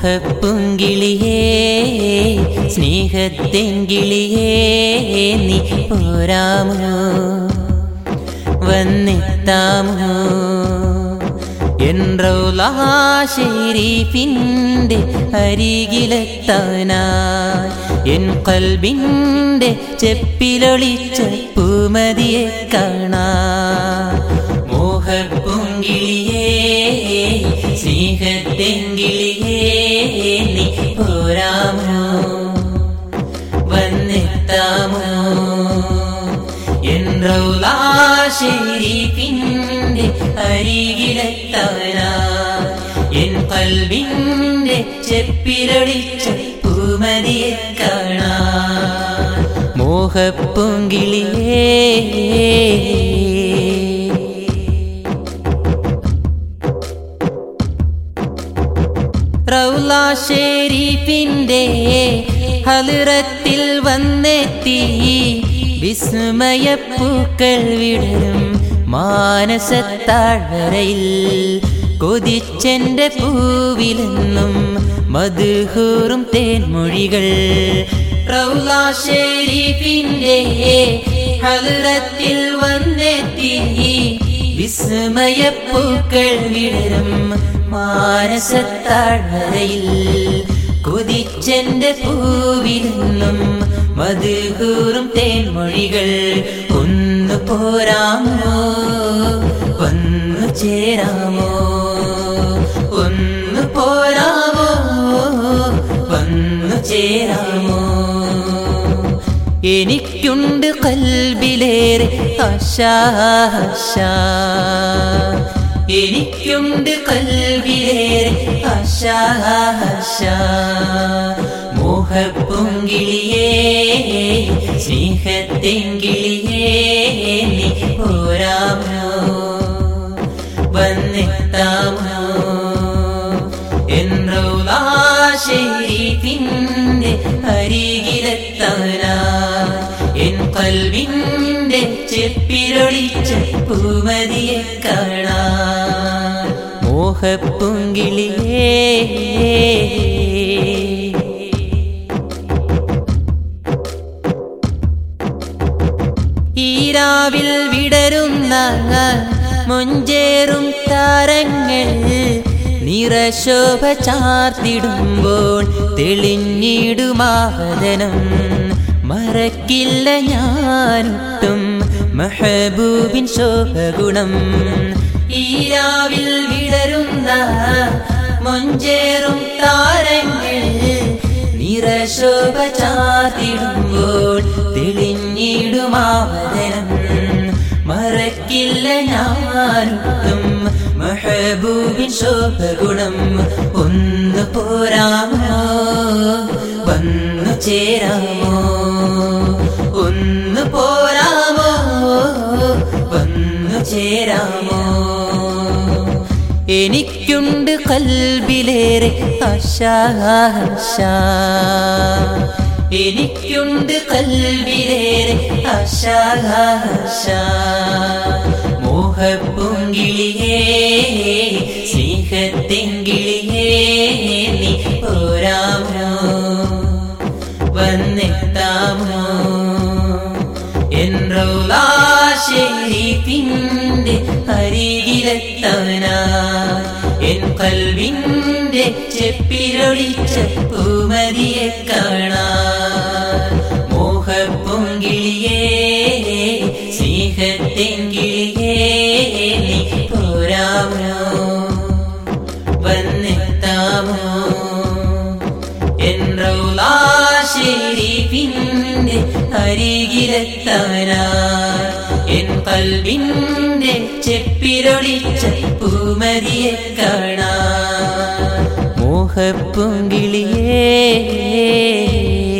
മോഹപ്പുങ്കിളിയേ സ്നേഹത്തെങ്കിളിയേ നീ പോരാമോ വന്നെത്താമോ ഷെരീഫിൻ്റെ അരികിലെത്താനായി എൻ കൽബിൻ്റെ ചെപ്പിലൊളിച്ച പൂമതിയെ കാണാ മോഹപ്പുങ്കിളിയേ സ്നേഹത്തെങ്കിളിയേ നീ പോരാമോ വന്നെത്താമോ ഷെരീഫിൻ്റെ അരികിലെത്താനാ എൻ കൽബിൻ്റെ ചെപ്പിലൊളിച്ച പൂമതിയെ കാണാ മോഹപ്പുങ്കിളിയേ റൗല ഷെരീഫിൻ്റെ ഹലിറത്തിൽ വന്നെത്തി വിസ്മയപ്പൂക്കൾ വിടരും മാനസത്താഴ്വരയിൽ കൊതിച്ചെന്റെ പൂവിലെന്നും മധുഹൂറും തേൻമൊഴികൾ റൗല ഷെരീഫിൻ്റെ ഹലിറത്തിൽ വന്നെത്തി വിസ്മയപ്പൂക്കൾ വിടരും മാനസത്താഴ്വരയിൽ കൊതിച്ചെന്റെ പൂവിലെന്നും മധുകൂറും തേൻമൊഴികൾ ഒന്നു പോരാമോ വന്നു ചേരാമോ ഒന്നു പോരാമോ വന്നു ചേരാമോ എനിക്കുണ്ട് കൽബിലേറെ ആശാശ എനിക്കുണ്ട് കൽബിലേറെ ആശാശ മോഹപ്പൊങ്കിളിയേ സ്നേഹത്തെങ്കിളിയേ നീ പോരാമോ വന്നെത്താമോ ഷെരീഫിൻ്റെ അരികിലെത്താനാ എൻ കൽവിൻ്റെ ചെപ്പിലൊളിച്ച പൂമതിയെ കാണാ മോഹപ്പുങ്കിളിയേ ഈരാവിൽ വിടരുന്ന മൊഞ്ചേറും താരങ്ങൾ നിറശോഭ ചാർത്തിടുമ്പോൾ തെളിഞ്ഞിടുമാവതനം മറക്കില്ല ഞാനൊട്ടും മഹബൂബിൻ ശോഭഗുണം ഈരാവിൽ വിടരുന്ന മൊഞ്ചേറും താരങ്ങൾ നിറശോഭ ചാർത്തിടുമ്പോൾ തെളിഞ്ഞിടുമാവതനം മറക്കില്ല ഞാനൊട്ടും മഹബൂബിൻ ശോഭഗുണം ഒന്ന് പോരാമോ വന്നു ചേരാമോ ഒന്ന് പോരാമോ വന്നു ചേരാമോ എനിക്കുണ്ട് കൽബിലേറെ ആശാശ എനിക്കുണ്ട് കൽബിലേറെ ആശാശ മോഹപ്പുങ്കിളിയേ സ്നേഹത്തെങ്കിളിയേ നീ പോരാമോ വന്നെത്താമോ എൻ ഷെരീഫിൻ്റെ അരികിലെത്തവനാ എൻ കൽവിൻ്റെ ചെപ്പിലൊളിച്ച പൂമതിയെ കാണാ മോഹപ്പൊങ്കിളിയേ സ്നേഹത്തെങ്കിളിയേ നീ പോരാമോ വന്നെത്താമോ എൻ ഷെരീഫിൻ്റെ അരികിലെത്തവനാ എൻ കൽവിൻ്റെ ചെപ്പിലൊളിച്ച പൂമതിയെ കാണാ മോഹപ്പുങ്കിളിയേ